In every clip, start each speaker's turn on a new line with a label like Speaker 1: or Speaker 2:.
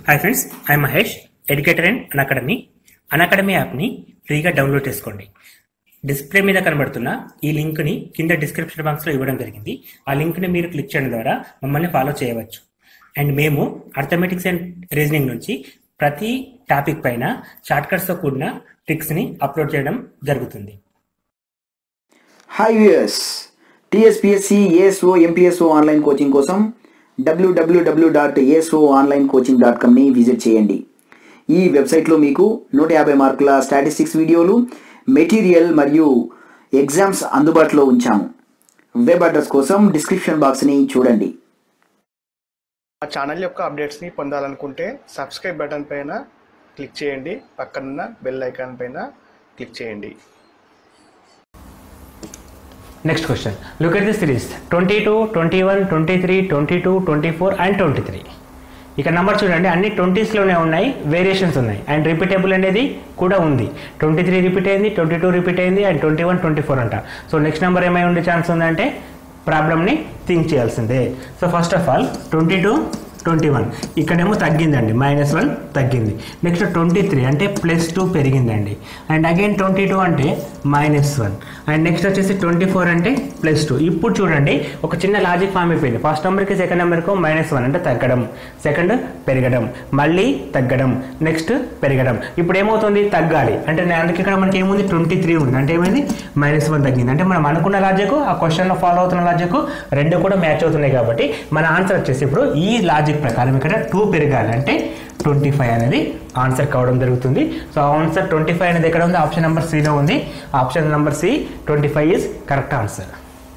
Speaker 1: Hi friends I Mahesh educator and academy academy యాప్ని ఫ్రీగా download చేసుకోండి డిస్ప్లే మీద కనబడుతున్న ఈ లింక్ని కింద డిస్క్రిప్షన్ బాక్స్లో ఇవ్వడం జరిగింది ఆ లింక్ని మీరు క్లిక్ చేయడం ద్వారా మమ్మల్ని ఫాలో చేయవచ్చు అండ్ మేము అర్థమెటిక్స్ అండ్ రీజనింగ్ నుంచి ప్రతి టాపిక్ పైన షార్ట్కట్స్తో కూడిన ట్రిక్స్ని అప్లోడ్ చేయడం జరుగుతుంది
Speaker 2: hi viewers TSPSC ASO MPSO online coaching కోసం WWW dot ASO online coaching dot కామ్ని విజిట్ చేయండి ఈ వెబ్సైట్లో మీకు నూట యాభై మార్కుల స్టాటిస్టిక్స్ వీడియోలు మెటీరియల్ మరియు ఎగ్జామ్స్ అందుబాటులో ఉంచాము వెబ్ అడ్రస్ కోసం డిస్క్రిప్షన్ బాక్స్ని చూడండి
Speaker 3: మా ఛానల్ యొక్క అప్డేట్స్ని పొందాలనుకుంటే సబ్స్క్రైబ్ బటన్ పైన క్లిక్ చేయండి పక్కనున్న బెల్ ఐకాన్ పైన క్లిక్ చేయండి
Speaker 1: next question look at the series twenty two twenty one twenty three twenty two twenty four and twenty three ఇక నెంబర్ చూడండి అన్ని ట్వంటీస్లోనే ఉన్నాయి వేరియేషన్స్ ఉన్నాయి అండ్ రిపీటబుల్ అనేది కూడా ఉంది ట్వంటీ త్రీ రిపీట్ అయింది ట్వంటీ టూ రిపీట్ అయింది and twenty one twenty four అంట సో నెక్స్ట్ నెంబర్ ఏమై ఉండే ఛాన్స్ ఉందంటే ప్రాబ్లమ్ని థింక్ చేయాల్సిందే so first of all twenty two twenty one ఇక్కడేమో తగ్గిందండి మైనస్ వన్ తగ్గింది నెక్స్ట్ ట్వంటీ త్రీ అంటే ప్లస్ టూ పెరిగిందండి అండ్ అగైన్ ట్వంటీ టూ అంటే మైనస్ వన్ అండ్ నెక్స్ట్ వచ్చేసి ట్వంటీ ఫోర్ అంటే ప్లస్ టూ ఇప్పుడు చూడండి ఒక చిన్న లాజిక్ ఫామ్ అయిపోయింది ఫస్ట్ నెంబర్కి సెకండ్ నెంబర్కి మైనస్ వన్ అంటే తగ్గడం సెకండ్ పెరగడం మళ్ళీ తగ్గడం నెక్స్ట్ పెరగడం ఇప్పుడు ఏమవుతుంది తగ్గాలి అంటే నేను అందుకే ఇక్కడ మనకి ఏముంది ట్వంటీ త్రీ ఉంది అంటే ఏమైంది మైనస్ వన్ తగ్గింది అంటే మనం అనుకున్న లాజిక్ ఆ క్వశ్చన్లో ఫాలో అవుతున్న లాజిక్ రెండు కూడా మ్యాచ్ అవుతున్నాయి కాబట్టి మన ఆన్సర్ వచ్చేసి ఇప్పుడు ఈ లాజిక్ ప్రకారం ఇక్కడ టూ పెరగాలి అంటే ట్వంటీ ఫైవ్ అనేది ఆన్సర్ కావడం జరుగుతుంది సో ఆన్సర్ ట్వంటీ ఫైవ్ అనేది ఎక్కడ ఉంది ఆప్షన్ నెంబర్ సిలో ఉంది option number C twenty five is correct answer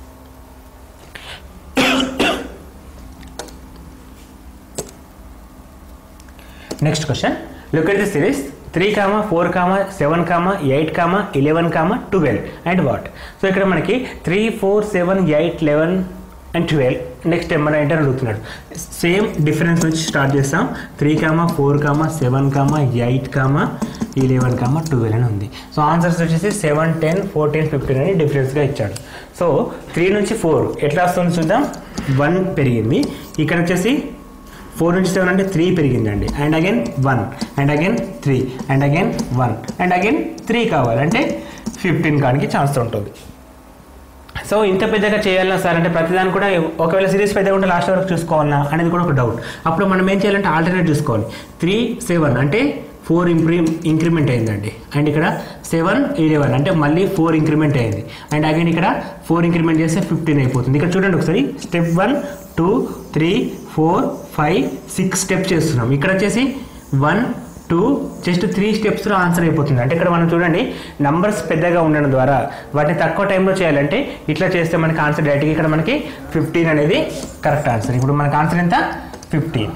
Speaker 1: next question look at the series three comma four comma seven comma eight comma eleven comma twelve and what so ఇక్కడ మనకి three four seven eight eleven and twelve next ఏమైనా ఏంటని అడుగుతున్నాడు same difference నుంచి start చేస్తాం three comma four comma seven comma eight comma eleven comma twelve అని ఉంది so answers వచ్చేసి సెవెన్ టెన్ ఫోర్టీన్ ఫిఫ్టీన్ అని డిఫరెన్స్గా ఇచ్చాడు సో త్రీ నుంచి ఫోర్ ఎట్లా వస్తుంది చూద్దాం వన్ పెరిగింది ఇక్కడ వచ్చేసి ఫోర్ నుంచి సెవెన్ అంటే త్రీ పెరిగిందండి and again one and again three and again one and again three కావాలంటే ఫిఫ్టీన్ కానికి ఛాన్స్ ఉంటుంది సో ఇంత పెద్దగా చేయాలన్నా సార్ అంటే ప్రతిదాని కూడా ఒకవేళ సిరీస్ పెద్దగా ఉంటే లాస్ట్ వరకు చూసుకోవాలన్నా అనేది కూడా ఒక డౌట్ అప్పుడు మనం ఏం చేయాలంటే ఆల్టర్నేట్ చూసుకోవాలి త్రీ సెవెన్ అంటే ఫోర్ ఇంప్రీ ఇంక్రిమెంట్ అయిందండి అండ్ ఇక్కడ సెవెన్ ఇలెవెన్ అంటే మళ్ళీ ఫోర్ ఇంక్రిమెంట్ అయింది అండ్ అగైన్ ఇక్కడ ఫోర్ ఇంక్రిమెంట్ చేస్తే ఫిఫ్టీన్ అయిపోతుంది ఇక్కడ చూడండి ఒకసారి step one two three four five six steps చేస్తున్నాం ఇక్కడ వచ్చేసి వన్ టూ జస్ట్ త్రీ స్టెప్స్లో ఆన్సర్ అయిపోతుంది అంటే ఇక్కడ మనం చూడండి నంబర్స్ పెద్దగా ఉండడం ద్వారా వాటిని తక్కువ టైంలో చేయాలంటే ఇట్లా చేస్తే మనకి ఆన్సర్ డైరెక్ట్గా ఇక్కడ మనకి ఫిఫ్టీన్ అనేది కరెక్ట్ ఆన్సర్ ఇప్పుడు మనకి ఆన్సర్ ఎంత fifteen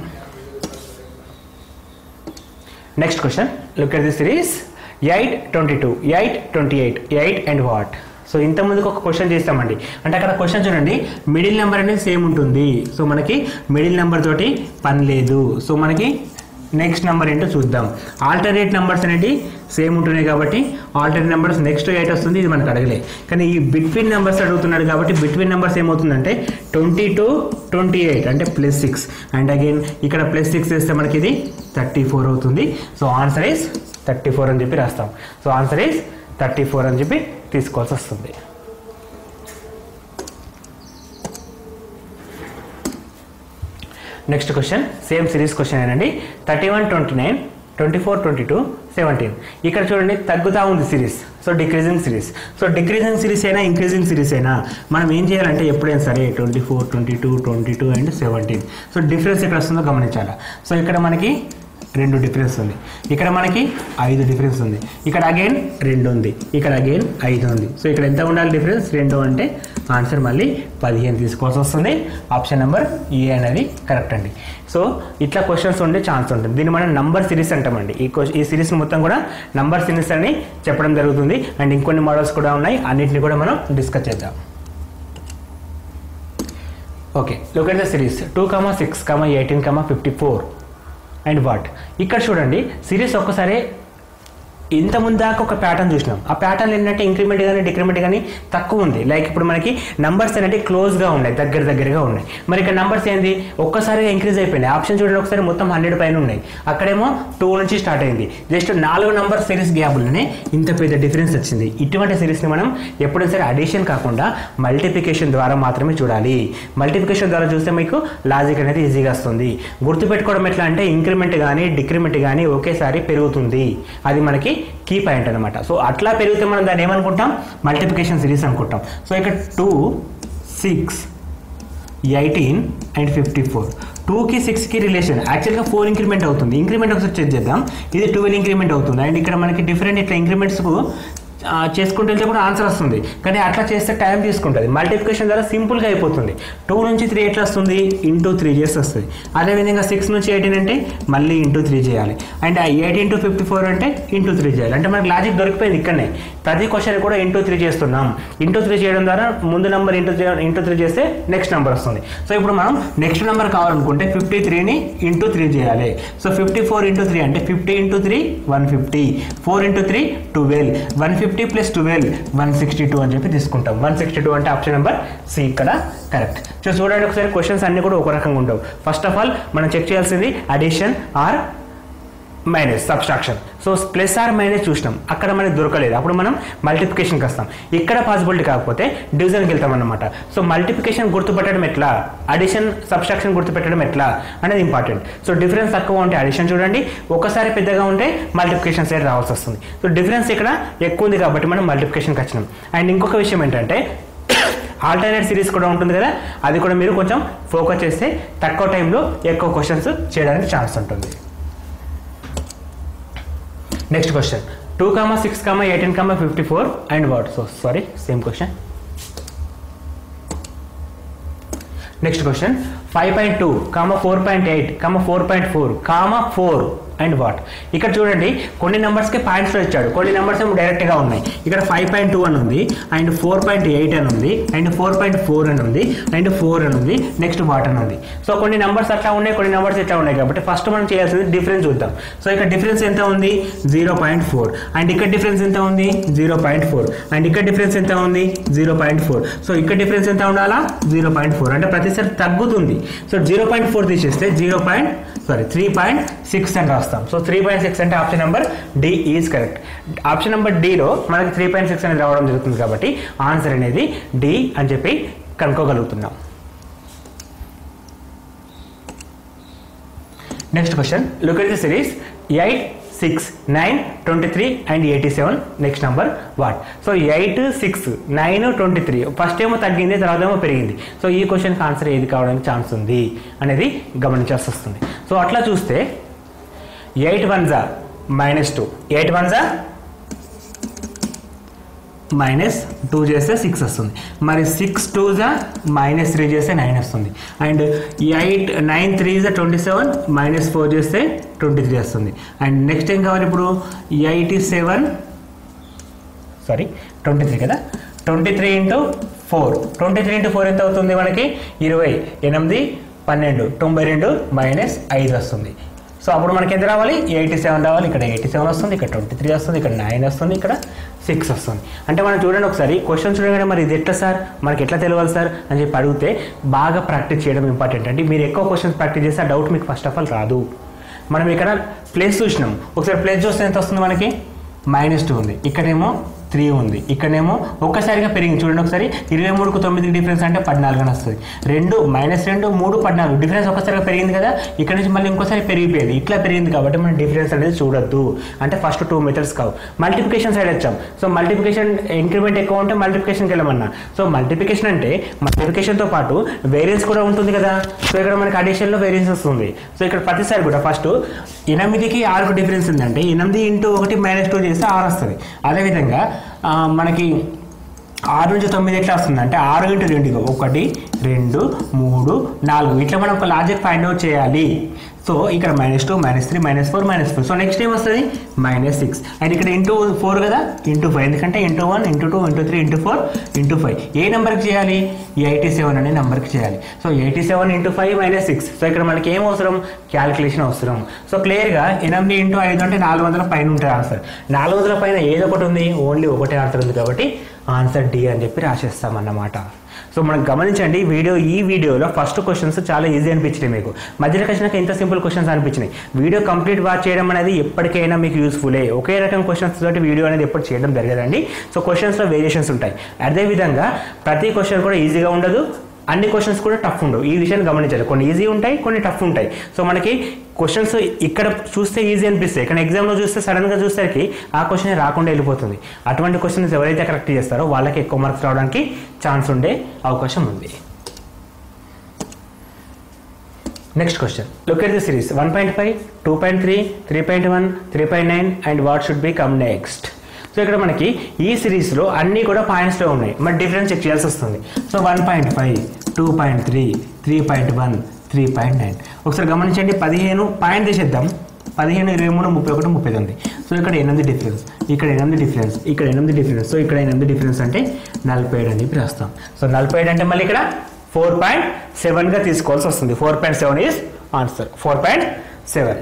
Speaker 1: next question look at the series eight twenty two eight twenty eight eight and what so ఇంత ముందుకు ఒక క్వశ్చన్ చేస్తామండి అంటే అక్కడ క్వశ్చన్ చూడండి మిడిల్ నెంబర్ అనేది సేమ్ ఉంటుంది సో మనకి మిడిల్ నెంబర్ తోటి పని లేదు సో మనకి నెక్స్ట్ నెంబర్ ఏంటో చూద్దాం ఆల్టర్నేట్ నెంబర్స్ అనేవి సేమ్ ఉంటున్నాయి కాబట్టి ఆల్టర్నేట్ నెంబర్స్ నెక్స్ట్ ఎయిట్ వస్తుంది ఇది మనకు అడగలే కానీ ఈ బిట్వీన్ నెంబర్స్ అడుగుతున్నాడు కాబట్టి బిట్వీన్ నెంబర్స్ ఏమవుతుందంటే ట్వంటీ టు ట్వంటీ ఎయిట్ అంటే ప్లస్ సిక్స్ అండ్ అగైన్ ఇక్కడ ప్లస్ సిక్స్ వేస్తే మనకి ఇది థర్టీ ఫోర్ అవుతుంది so answer is thirty four అని చెప్పి రాస్తాం so answer is thirty four అని చెప్పి తీసుకోవాల్సి వస్తుంది next question same series question ఏనండి thirty one twenty nine twenty four twenty two seventeen ఇక్కడ చూడండి తగ్గుతూ ఉంది series so decreasing series so decreasing series అయినా ఇంక్రీజింగ్ సిరీస్ అయినా మనం ఏం చేయాలంటే ఎప్పుడైనా సరే twenty four twenty two twenty two and seventeen so difference ఎక్కడ వస్తుందో గమనించాలి సో ఇక్కడ మనకి రెండు డిఫరెన్స్ ఉంది ఇక్కడ మనకి ఐదు డిఫరెన్స్ ఉంది ఇక్కడ అగైన్ రెండు ఉంది ఇక్కడ అగైన్ ఐదు ఉంది సో ఇక్కడ ఎంత ఉండాలి డిఫరెన్స్ రెండు అంటే ఆన్సర్ మళ్ళీ పదిహేను తీసుకోవాల్సి వస్తుంది ఆప్షన్ నెంబర్ ఏ అనేది కరెక్ట్ అండి సో ఇట్లా క్వశ్చన్స్ ఉండే ఛాన్స్ ఉంటుంది దీన్ని మనం నంబర్ సిరీస్ అంటామండి ఈ క్వశ్చన్ ఈ సిరీస్ మొత్తం కూడా నంబర్ సిరీస్ అని చెప్పడం జరుగుతుంది అండ్ ఇంకొన్ని మోడల్స్ కూడా ఉన్నాయి అన్నింటిని కూడా మనం డిస్కస్ చేద్దాం okay look at the series two comma six comma eighteen comma fifty four and what ఇక్కడ చూడండి సిరీస్ ఒక్కసారి ఇంత ముందు దాకా ఒక ప్యాటర్న్ చూసినాం ఆ ప్యాటర్న్ ఏంటంటే ఇంక్రిమెంట్ కానీ డిక్రిమెంట్ కానీ తక్కువ ఉంది లైక్ ఇప్పుడు మనకి నంబర్స్ అనేవి క్లోజ్గా ఉన్నాయి దగ్గర దగ్గరగా ఉన్నాయి మరి ఇక్కడ నంబర్స్ ఏంది ఒక్కసారిగా ఇంక్రీజ్ అయిపోయినాయి ఆప్షన్ చూడండి ఒకసారి మొత్తం హండ్రెడ్ పైన ఉన్నాయి అక్కడేమో టూ నుంచి స్టార్ట్ అయింది జస్ట్ నాలుగు నంబర్ సిరీస్ గ్యాప్లోనే ఇంత పెద్ద డిఫరెన్స్ వచ్చింది ఇటువంటి సిరీస్ని మనం ఎప్పుడైనా సరే అడిషన్ కాకుండా మల్టిప్లికేషన్ ద్వారా మాత్రమే చూడాలి మల్టిప్లికేషన్ ద్వారా చూస్తే మీకు లాజిక్ అనేది ఈజీగా వస్తుంది గుర్తుపెట్టుకోవడం ఎట్లా అంటే ఇంక్రిమెంట్ కానీ డిక్రిమెంట్ కానీ ఒకేసారి పెరుగుతుంది అది మనకి కీ పాయింట్ అనమాట సో అట్లా పెరిగితే మనం దాన్ని ఏమనుకుంటాం మల్టిప్లికేషన్ సిరీస్ అనుకుంటాం సో ఇక్కడ two six eighteen and fifty four టూకి సిక్స్కి రిలేషన్ యాక్చువల్గా ఫోర్ ఇంక్రిమెంట్ అవుతుంది ఇంక్రిమెంట్ ఒకసారి చెక్ చేద్దాం ఇది ట్వెల్వ్ ఇంక్రిమెంట్ అవుతుంది అండ్ ఇక్కడ మనకి డిఫరెంట్ ఇట్లా ఇంక్రిమెంట్స్కు ఆ, చేసుకుంటూ వెళ్తే కూడా ఆన్సర్ వస్తుంది కానీ అట్లా చేస్తే టైం తీసుకుంటుంది మల్టిప్లికేషన్ ద్వారా సింపుల్గా అయిపోతుంది టూ నుంచి త్రీ ఎట్లా వస్తుంది ఇంటూ త్రీ చేసి వస్తుంది అదేవిధంగా సిక్స్ నుంచి ఎయిటీన్ అంటే మళ్ళీ ఇంటూ త్రీ చేయాలి and eighteen to fifty four అంటే ఇంటూ త్రీ చేయాలి అంటే మనకి లాజిక్ దొరికిపోయింది ఇక్కడనే ప్రతి క్వశ్చన్ కూడా ఇంటూ త్రీ చేస్తున్నాం ఇంటూ త్రీ చేయడం ద్వారా ముందు నెంబర్ ఇంటూ ఇంటూ త్రీ చేస్తే నెక్స్ట్ నెంబర్ వస్తుంది సో ఇప్పుడు మనం నెక్స్ట్ నెంబర్ కావాలనుకుంటే ఫిఫ్టీ త్రీని ఇంటూ త్రీ చేయాలి so fifty four into three అంటే fifty into three one fifty four into three twelve one fifty plus twelve one sixty two అని చెప్పి తీసుకుంటాం వన్ సిక్స్టీ టూ అంటే ఆప్షన్ నెంబర్ సి ఇక్కడ correct so చూడండి ఒకసారి questions అన్ని కూడా ఒక రకంగా ఉండవు ఫస్ట్ ఆఫ్ ఆల్ మనం చెక్ చేయాల్సింది addition or minus subtraction so plus or minus చూసినాం అక్కడ మనకి దొరకలేదు అప్పుడు మనం మల్టిప్లికేషన్కి వస్తాం ఇక్కడ పాసిబిలిటీ కాకపోతే డివిజన్కి వెళ్తాం అనమాట సో మల్టిప్లికేషన్ గుర్తుపెట్టడం ఎట్లా అడిషన్ సబ్స్ట్రాక్షన్ గుర్తుపెట్టడం ఎట్లా అనేది ఇంపార్టెంట్ సో డిఫరెన్స్ తక్కువ ఉంటే అడిషన్ చూడండి ఒకసారి పెద్దగా ఉంటే మల్టిప్లికేషన్ సైడ్ రావాల్సి వస్తుంది సో డిఫరెన్స్ ఇక్కడ ఎక్కువ ఉంది కాబట్టి మనం మల్టిప్లికేషన్కి వచ్చినాం అండ్ ఇంకొక విషయం ఏంటంటే ఆల్టర్నేట్ సిరీస్ కూడా ఉంటుంది కదా అది కూడా మీరు కొంచెం ఫోకస్ చేస్తే తక్కువ టైంలో ఎక్కువ క్వశ్చన్స్ చేయడానికి ఛాన్స్ ఉంటుంది next question two comma six comma eighteen comma fifty four and what so sorry same question next question five point two comma four point eight comma four point four comma four and what ఇక్కడ చూడండి కొన్ని నెంబర్స్కి పాయింట్స్లో ఇచ్చాడు కొన్ని numbers ఏమో డైరెక్ట్గా ఉన్నాయి ఇక్కడ ఫైవ్ పాయింట్ టూ అని ఉంది అండ్ ఫోర్ పాయింట్ ఎయిట్ అని ఉంది అండ్ ఫోర్ పాయింట్ ఫోర్ అని ఉంది అండ్ ఫోర్ అని ఉంది నెక్స్ట్ వాట్ అని ఉంది సో కొన్ని నెంబర్స్ అట్లా ఉన్నాయి కొన్ని నెంబర్స్ ఇట్లా ఉన్నాయి కాబట్టి ఫస్ట్ మనం చేయాల్సింది డిఫరెన్స్ చూద్దాం సో ఇక్కడ డిఫరెన్స్ ఎంత ఉంది జీరో పాయింట్ ఫోర్ అండ్ ఇక్కడ డిఫరెన్స్ ఎంత ఉంది జీరో పాయింట్ ఫోర్ అండ్ ఇక్కడ డిఫరెన్స్ ఎంత ఉంది జీరో పాయింట్ ఫోర్ సో ఇక్కడ డిఫరెన్స్ ఎంత ఉండాలా జీరో పాయింట్ ఫోర్ అంటే ప్రతిసారి తగ్గుతుంది సో జీరో పాయింట్ ఫోర్ తీసేస్తే zero point sorry three point six అని రాస్తాం సో త్రీ పాయింట్ సిక్స్ అంటే option number D is correct option number డిలో మనకి త్రీ పాయింట్ సిక్స్ అనేది రావడం జరుగుతుంది కాబట్టి ఆన్సర్ అనేది డి అని చెప్పి కనుక్కోగలుగుతున్నాం next question look at the series eight six nine twenty three and eighty seven next number what so eight six nine twenty three first ఏమో తగ్గింది తర్వాత ఏమో పెరిగింది సో ఈ క్వశ్చన్కి ఆన్సర్ ఏది కావడానికి ఛాన్స్ ఉంది అనేది గమనించాల్సి వస్తుంది సో అట్లా చూస్తే ఎయిట్ వన్ జా మైనస్ టూ ఎయిట్ వన్ జా మైనస్ టూ చేస్తే సిక్స్ వస్తుంది మరి సిక్స్ టూ జా మైనస్ త్రీ చేస్తే నైన్ వస్తుంది అండ్ ఎయిట్ నైన్ త్రీ జా ట్వంటీ సెవెన్ మైనస్ ఫోర్ చేస్తే ట్వంటీ త్రీ వస్తుంది అండ్ నెక్స్ట్ ఏం కావాలి ఇప్పుడు eighty seven sorry twenty three కదా twenty three into four twenty three into four ఎంత అవుతుంది మనకి ఇరవై ఎనిమిది పన్నెండు తొంభై రెండు మైనస్ ఐదు వస్తుంది సో అప్పుడు మనకి ఎంత రావాలి ఎయిటీ సెవెన్ రావాలి ఇక్కడ ఎయిటీ సెవెన్ వస్తుంది ఇక్కడ ట్వంటీ త్రీ వస్తుంది ఇక్కడ నైన్ వస్తుంది ఇక్కడ సిక్స్ వస్తుంది అంటే మనం చూడండి ఒకసారి క్వశ్చన్ చూడగానే మరి ఇది ఎట్లా సార్ మనకి ఎట్లా తెలియాలి సార్ అని చెప్పి అడిగితే బాగా ప్రాక్టీస్ చేయడం ఇంపార్టెంట్ అంటే మీరు ఎక్కువ క్వశ్చన్స్ ప్రాక్టీస్ చేస్తే ఆ డౌట్ మీకు ఫస్ట్ ఆఫ్ ఆల్ రాదు మనం ఇక్కడ ప్లేస్ చూసినాం ఒకసారి ప్లేస్ చూస్తే ఎంత వస్తుంది మనకి మైనస్ టూ ఉంది ఇక్కడేమో త్రీ ఉంది ఇక్కడేమో ఒక్కసారిగా పెరిగింది చూడండి ఒకసారి ఇరవై మూడుకు తొమ్మిది డిఫరెన్స్ అంటే పద్నాలుగు అని వస్తుంది రెండు మైనస్ రెండు మూడు పద్నాలుగు డిఫరెన్స్ ఒక్కసారిగా పెరిగింది కదా ఇక్కడ నుంచి మళ్ళీ ఇంకోసారి పెరిగిపోయేది ఇట్లా పెరిగింది కాబట్టి మనం డిఫరెన్స్ అనేది చూడొద్దు అంటే ఫస్ట్ టూ మెథడ్స్ కావు మల్టిప్లికేషన్ సైడ్ వచ్చాం సో మల్టిప్లికేషన్ ఇంక్రిమెంట్ ఎక్కువ ఉంటే మల్టిప్లికేషన్కి వెళ్ళమన్నా సో మల్టిప్లికేషన్ అంటే మల్టిప్లికేషన్తో పాటు వేరియన్స్ కూడా ఉంటుంది కదా సో ఇక్కడ మనకి అడిషన్లో వేరియన్స్ వస్తుంది సో ఇక్కడ ప్రతిసారి కూడా ఫస్ట్ ఎనిమిదికి ఆరుకు డిఫరెన్స్ ఉందంటే ఎనిమిది ఇంటూ ఒకటి మైనస్ టూ చేస్తే ఆరు వస్తుంది అదేవిధంగా ఆ, మనకి ఆరు నుంచి తొమ్మిది ఎట్లా వస్తుంది అంటే ఆరు ఇంటూ రెండు ఇగో. ఒకటి రెండు మూడు నాలుగు ఇట్లా మనం ఒక లాజిక్ ఫైండ్ అవుట్ చేయాలి సో ఇక్కడ minus two minus three minus four minus four so next ఏం వస్తుంది మైనస్ సిక్స్ అండ్ ఇక్కడ ఇంటూ ఫోర్ కదా ఇంటూ ఫైవ్ ఎందుకంటే into one into two into three into four into five ఏ నెంబర్కి చేయాలి ఎయిటీ సెవెన్ అనే నెంబర్కి చేయాలి so eighty seven into five minus six so ఇక్కడ మనకి ఏం అవసరం క్యాలిక్యులేషన్ అవసరం సో క్లియర్గా ఎనిమిది ఇంటూ ఐదు అంటే నాలుగు వందల పైన ఉంటుంది ఆన్సర్ నాలుగు వందల పైన ఏదో ఒకటి ఉంది ఓన్లీ ఒకటే ఆన్సర్ ఉంది కాబట్టి ఆన్సర్ డి అని చెప్పి రాసేస్తాం అన్నమాట సో మనం గమనించండి వీడియో ఈ వీడియోలో ఫస్ట్ క్వశ్చన్స్ చాలా ఈజీ అనిపించినాయి మీకు మధ్యలో వచ్చినాక ఎంత సింపుల్ క్వశ్చన్స్ అనిపించినాయి వీడియో కంప్లీట్ వాచ్ చేయడం అనేది ఎప్పటికైనా మీకు యూస్ఫుల్లే ఒకే రకం క్వశ్చన్స్ తోటి వీడియో అనేది ఎప్పుడు చేయడం జరగదండి సో క్వశ్చన్స్లో వేరియేషన్స్ ఉంటాయి అదేవిధంగా ప్రతి క్వశ్చన్ కూడా ఈజీగా ఉండదు అన్ని క్వశ్చన్స్ కూడా టఫ్ ఉండవు ఈ విషయాన్ని గమనించాలి కొన్ని ఈజీ ఉంటాయి కొన్ని టఫ్ ఉంటాయి సో మనకి క్వశ్చన్స్ ఇక్కడ చూస్తే ఈజీ అనిపిస్తాయి కానీ ఎగ్జామ్లో చూస్తే సడన్గా చూసేసరికి ఆ క్వశ్చన్ రాకుండా వెళ్ళిపోతుంది అటువంటి క్వశ్చన్స్ ఎవరైతే కరెక్ట్ చేస్తారో వాళ్ళకి ఎక్కువ మార్క్స్ రావడానికి ఛాన్స్ ఉండే అవకాశం ఉంది next question look at the series one point five two point three three point one three point nine and what should be come next so ఇక్కడ మనకి ఈ సిరీస్లో అన్నీ కూడా పాయింట్స్లో ఉన్నాయి మరి డిఫరెన్స్ చెక్ చేయాల్సి వస్తుంది so one point five two point three three point one three point nine ఒకసారి గమనించండి పదిహేను పాయింట్ తీసేద్దాం పదిహేను ఇరవై మూడు ముప్పై ఒకటి ముప్పై తొమ్మిది సో ఇక్కడ ఎనిమిది డిఫరెన్స్ ఇక్కడ ఎనిమిది డిఫరెన్స్ ఇక్కడ ఎనిమిది డిఫరెన్స్ సో ఇక్కడ ఎనిమిది డిఫరెన్స్ అంటే నలభై ఏడు అని చెప్పి రాస్తాం సో నలభై ఏడు అంటే మళ్ళీ ఇక్కడ ఫోర్ పాయింట్ సెవెన్గా తీసుకోవాల్సి వస్తుంది four point seven is answer four point seven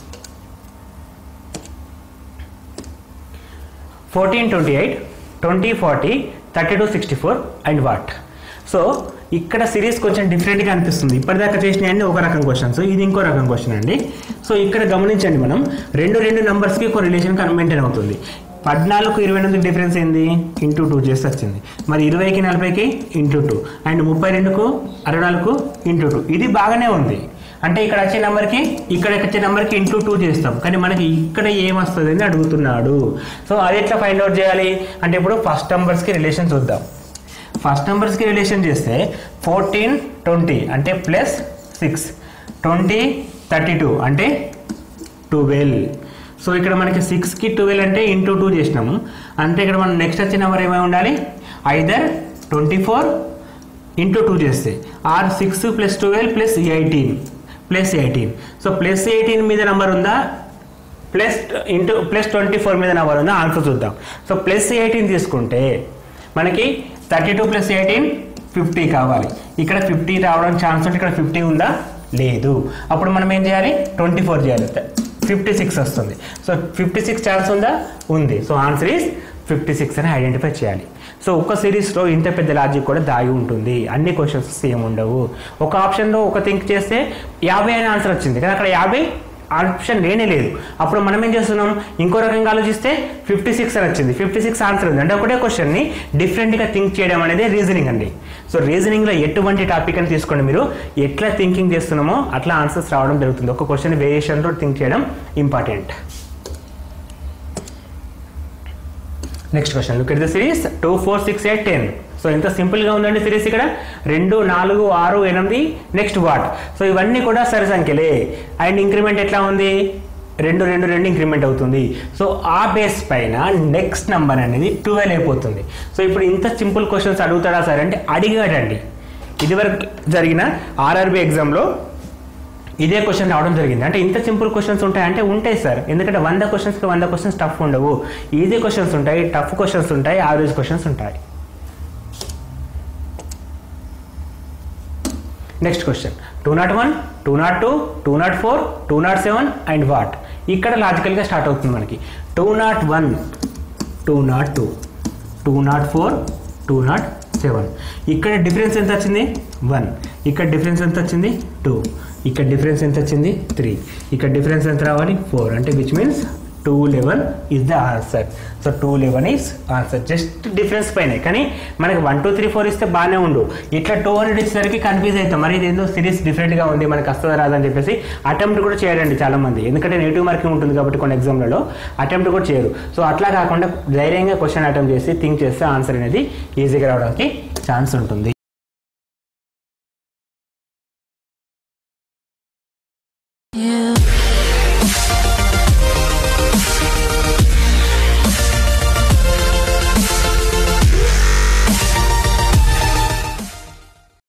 Speaker 1: fourteen twenty eight twenty forty thirty two sixty four and what so ఇక్కడ సిరీస్ కొంచెం డిఫరెంట్గా అనిపిస్తుంది ఇప్పటిదాకా చేసినాయండి ఒక రకం క్వశ్చన్స్ ఇది ఇంకో రకం క్వశ్చన్ అండి సో ఇక్కడ గమనించండి మనం రెండు రెండు నెంబర్స్కి ఒక రిలేషన్ మెయింటైన్ అవుతుంది పద్నాలుగు ఇరవై ఎనిమిది డిఫరెన్స్ ఏంది ఇంటూ టూ చేస్తే వచ్చింది మరి ఇరవైకి నలభైకి ఇంటూ టూ అండ్ ముప్పై రెండుకు అరవై నాలుగు ఇంటూ టూ ఇది బాగానే ఉంది అంటే ఇక్కడ వచ్చే నెంబర్కి ఇక్కడ వచ్చే నెంబర్కి ఇంటూ టూ చేస్తాం కానీ మనకి ఇక్కడ ఏమొస్తుంది అని అడుగుతున్నాడు సో అది ఎట్లా ఫైండ్ అవుట్ చేయాలి అంటే ఇప్పుడు ఫస్ట్ నెంబర్స్కి రిలేషన్ చూద్దాం ఫస్ట్ నెంబర్స్కి రిలేషన్ చేస్తే ఫోర్టీన్ ట్వంటీ అంటే plus six twenty thirty two అంటే ట్వెల్వ్ సో ఇక్కడ మనకి సిక్స్కి ట్వెల్వ్ అంటే ఇంటూ టూ చేసినాము అంటే ఇక్కడ మనం నెక్స్ట్ వచ్చే నెంబర్ ఏమై ఉండాలి either twenty four into two చేస్తే or six plus twelve plus eighteen plus eighteen so plus eighteen మీద నెంబర్ ఉందా plus into plus twenty four మీద నెంబర్ ఉందా ఆన్సర్ చూద్దాం సో ప్లస్ ఎయిటీన్ తీసుకుంటే మనకి thirty two plus eighteen fifty కావాలి ఇక్కడ ఫిఫ్టీ రావడానికి ఛాన్స్ ఉంటే ఇక్కడ ఫిఫ్టీ ఉందా లేదు అప్పుడు మనం ఏం చేయాలి ట్వంటీ ఫోర్ చేయాలి ఫిఫ్టీ సిక్స్ వస్తుంది సో ఫిఫ్టీ సిక్స్ ఛాన్స్ ఉందా ఉంది so answer is fifty six అని ఐడెంటిఫై చేయాలి సో ఒక సిరీస్లో ఇంత పెద్ద లాజిక్ కూడా దాగి ఉంటుంది అన్ని క్వశ్చన్స్ సేమ్ ఉండవు ఒక ఆప్షన్లో ఒక థింక్ చేస్తే యాభై అనే ఆన్సర్ వచ్చింది కానీ అక్కడ యాభై ఆప్షన్ లేనే లేదు అప్పుడు మనం ఏం చేస్తున్నాం ఇంకో రకంగా ఆలోచిస్తే ఫిఫ్టీ సిక్స్ అని వచ్చింది ఫిఫ్టీ సిక్స్ ఆన్సర్ ఉంది అంటే ఒకటే క్వశ్చన్ని డిఫరెంట్గా థింక్ చేయడం అనేది రీజనింగ్ అండి సో రీజనింగ్లో ఎటువంటి టాపిక్ అని తీసుకోండి మీరు ఎట్లా థింకింగ్ చేస్తున్నామో అట్లా ఆన్సర్స్ రావడం జరుగుతుంది ఒక క్వశ్చన్ వేరియేషన్తో థింక్ చేయడం important next question look at the series two four six eight ten so ఎంత సింపుల్గా ఉందండి సిరీస్ ఇక్కడ రెండు నాలుగు ఆరు ఎనిమిది నెక్స్ట్ వాట్ సో ఇవన్నీ కూడా సరి సంఖ్యలే అండ్ ఇంక్రిమెంట్ ఎట్లా ఉంది రెండు రెండు రెండు ఇంక్రిమెంట్ అవుతుంది సో ఆ బేస్ పైన నెక్స్ట్ నెంబర్ అనేది ట్వెల్వ్ అయిపోతుంది సో ఇప్పుడు ఇంత సింపుల్ క్వశ్చన్స్ అడుగుతాడా సార్ అంటే అడిగాడండి ఇదివరకు జరిగిన ఆర్ఆర్బి ఎగ్జామ్లో ఇదే క్వశ్చన్ రావడం జరిగింది అంటే ఇంత సింపుల్ క్వశ్చన్స్ ఉంటాయంటే ఉంటాయి సార్ ఎందుకంటే వంద క్వశ్చన్స్కి వంద క్వశ్చన్స్ టఫ్ ఉండవు ఈజీ క్వశ్చన్స్ ఉంటాయి టఫ్ క్వశ్చన్స్ ఉంటాయి యావరేజ్ క్వశ్చన్స్ ఉంటాయి next question two nought one two nought two two nought four two nought seven and what ఇక్కడ లాజికల్గా స్టార్ట్ అవుతుంది మనకి two nought one two nought two two nought four two nought seven ఇక్కడ difference ఎంత వచ్చింది one ఇక్కడ difference ఎంత వచ్చింది టూ ఇక్కడ డిఫరెన్స్ ఎంత వచ్చింది త్రీ ఇక్కడ డిఫరెన్స్ ఎంత రావాలి ఫోర్ అంటే which means two eleven is the answer so two eleven is answer just difference పైన కానీ మనకి వన్ టూ త్రీ ఫోర్ ఇస్తే బాగానే ఉండు ఇట్లా టూ హండ్రెడ్ ఇచ్చేసరికి కన్ఫ్యూజ్ అవుతాం మరి ఇదేందో సిరీస్ డిఫరెంట్గా ఉంది మనకి వస్తుందా రాదని చెప్పేసి అటెంప్ట్ కూడా చేయరండి చాలా మంది ఎందుకంటే నెగిటివ్ మార్కింగ్ ఉంటుంది కాబట్టి కొన్ని ఎగ్జామ్లలో అటెంప్ట్ కూడా చేయరు సో అట్లా కాకుండా ధైర్యంగా క్వశ్చన్ అటెంప్ట్ చేసి థింక్ చేస్తే ఆన్సర్ అనేది ఈజీగా రావడానికి ఛాన్స్ ఉంటుంది